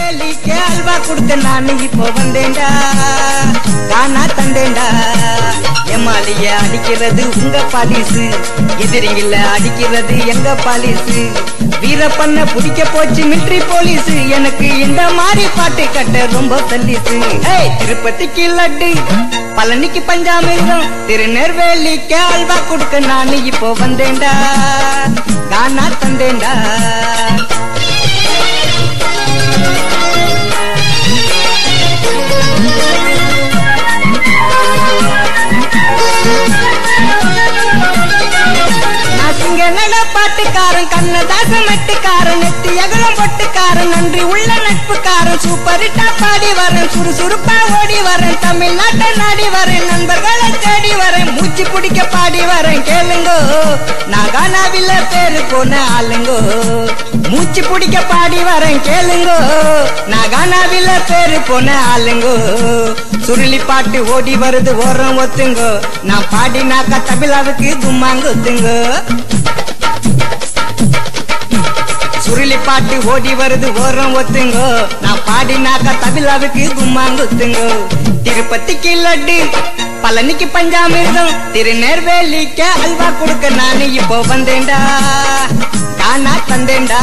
திருநெல்வேலிக்கு அல்வா கொடுக்க நான் இப்போ வந்தேன்டா காணா தந்தேன்டா எம்மாலிய அடிக்கிறது உங்க பாலிசு எதிரிங்கள அடிக்கிறது எங்க பாலிசு வீரப்பண்ண பிடிக்க போச்சு மிலிட்ரி போலீஸ் எனக்கு இந்த மாதிரி பாட்டு கட்ட ரொம்ப சல்லிசு ஏய் திருப்பதிக்கு லட்டு பழனிக்கு பஞ்சாமிர்தம் திருநெல்வேலிக்கு அல்வா கொடுக்க நான் இப்போ வந்தேன்டா காணா தந்தேன்டா நாசிங்க நட பாட்டுக்காரன் கண்ணதாச மெட்டுக்காரன் நெத்தி அகலம் பொட்டுக்காரன் நன்றி உள்ள நட்புக்காரன் சூப்பர் ஹிட்டா பாடி வரேன் சுறுசுறுப்பா ஓடி வரேன் தமிழ்நாட்டை நாடி வரேன் நண்பர்களை தேடி வரேன் மூச்சு பிடிக்க பாடி வரேன் கேளுங்கோ நான் கானாவில பேரு போன ஆளுங்கோ மூச்சு பிடிக்க பாடி வரேன் கேளுங்கோ நான் கானாவில பேரு போன ஆளுங்கோ சுருளி பாட்டு ஓடி வருது ஓரம் ஒத்துங்கோ நான் பாடினாக்கா தமிழாவுக்கு தும்மாங்குத்துங்கோ சுருளி பாட்டு ஓடி வருது ஓரம் ஒத்துங்கோ நான் பாடினாக்கா தமிழாவுக்கு கும்மாங்குத்துங்கோ திருப்பதிக்கு லட்டு பழனிக்கு பஞ்சாமிர்தம் திருநெல்வேலிக்கு அல்வா கொடுக்க நான் இப்போ வந்தேன்டா காணா தந்தேன்டா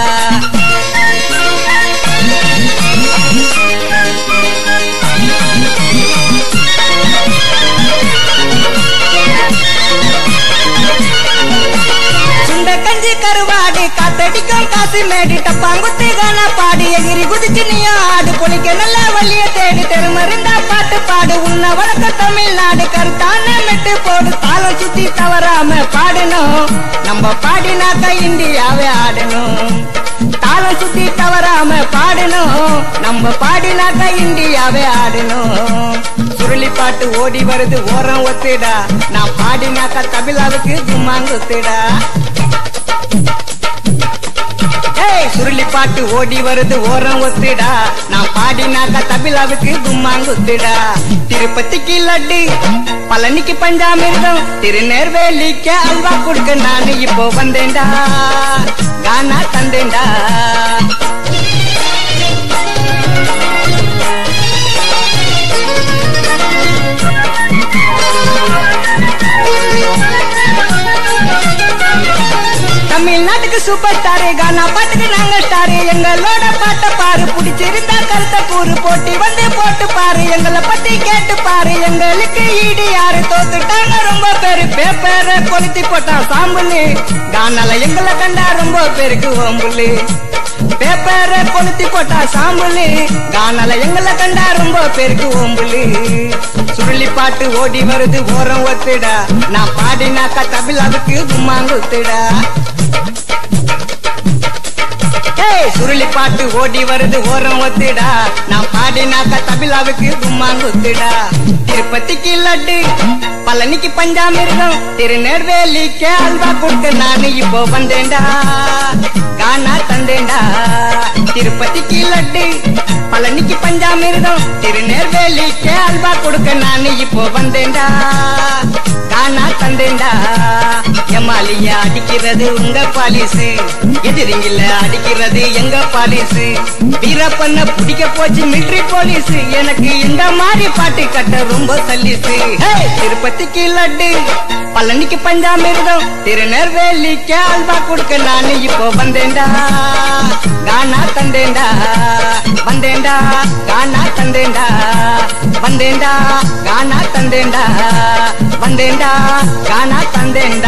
சுண்ட கஞ்சி கருவாடு காத்தடிக்கும் காசு மேடு டப்பாங்குத்து கான பாடு எகிரி குதிச்சு நீயும் ஆடு பொழிக்க நல்ல வழிய தேடு தெருமருந்தா பாட்டு பாடு உன்ன வழக்க தமிழ்நாடு கருத்தான மெட்டு போடு தாளம் சுத்தி தவறாம பாடணும் நம்ம பாடினாக்கா இந்தியாவே ஆடணும் தாளம் சுத்தி தவறாம பாடணும் நம்ம பாடினாக்கா இந்தியாவே ஆடணும் சுருளி பாட்டு ஓடி வருது ஓரம் ஒத்துடா நான் பாடினாக்கா தமிழாவுக்கு தும்மாங்குத்துடா ஏய் சுருளி பாட்டு ஓடி வருது ஓரம் ஒத்துடா நான் பாடினாக்கா தமிழாவுக்கு கும்மாங்குத்துடா திருப்பதிக்கு லட்டு பழனிக்கு பஞ்சாமிர்தம் திருநெல்வேலிக்கு அல்வா கொடுக்க நான் இப்போ வந்தேன்டா கானா தந்தேன்டா தமிழ்நாட்டுக்கு சூப்பர் ஸ்டாரு கானா பாட்டுக்கு நாங்க ஸ்டாரு எங்களோட பாட்டை பாரு பிடிச்சிருந்தா கருத்த கூறு போட்டி வந்து போட்டு பாரு எங்களை பத்தி கேட்டு பாரு எங்களுக்கு ஈடு யாரு தோத்துட்டாங்க ரொம்ப பேரு பேப்பரை கொளுத்தி போட்டா சாம்புலு கானால எங்களை கண்டா ரொம்ப பேருக்கு ஓம்புலு பேப்பரை கொளுத்தி போட்டா சாம்புலு கானால எங்களை கண்டா ரொம்ப பேருக்கு ஓம்புலு சுருளி பாட்டு ஓடி வருது ஓரம் ஒத்துடா நான் பாடினாக்கா தமிழாவுக்கு கும்மாங்குத்துடா ஏய் சுருளி பாட்டு ஓடி வருது ஓரம் ஒத்துடா நான் பாடினாக்கா தமிழாவுக்கு கும்மாங்குத்துடா திருப்பதிக்கு லட்டு பழனிக்கு பஞ்சாமிர்தம் திருநெல்வேலிக்கு அல்வா கொடுக்க நான் இப்போ வந்தேன்டா கானா தந்தேன்டா திருப்பதிக்கு லட்டு பழனிக்கு பஞ்சாமிர்தம் திருநெல்வேலிக்கு அல்வா கொடுக்க நான் இப்போ வந்தேன்டா கானா தந்தேன்டா எம்மாலிய அடிக்கிறது உங்க பாலிசு எதிரிங்கில அடிக்கிறது எங்க பாலிசு வீரப்பண்ண பிடிக்க போச்சு மிலிட்ரி போலீஸ் எனக்கு இந்த மாதிரி பாட்டு கட்ட ரொம்ப சல்லிசு ஹேய், திருப்பதிக்கு லட்டு பழனிக்கு பஞ்சாமிர்தம் திருநெல்வேலிக்கு அல்வா கொடுக்க நான் இப்போ வந்தேன்டா கானா தந்தேன்டா வந்தேன்டா கானா தந்தேன்டா வந்தேன்டா கானா தந்தேன்டா வந்தேன்டா கானா தந்தேன்டா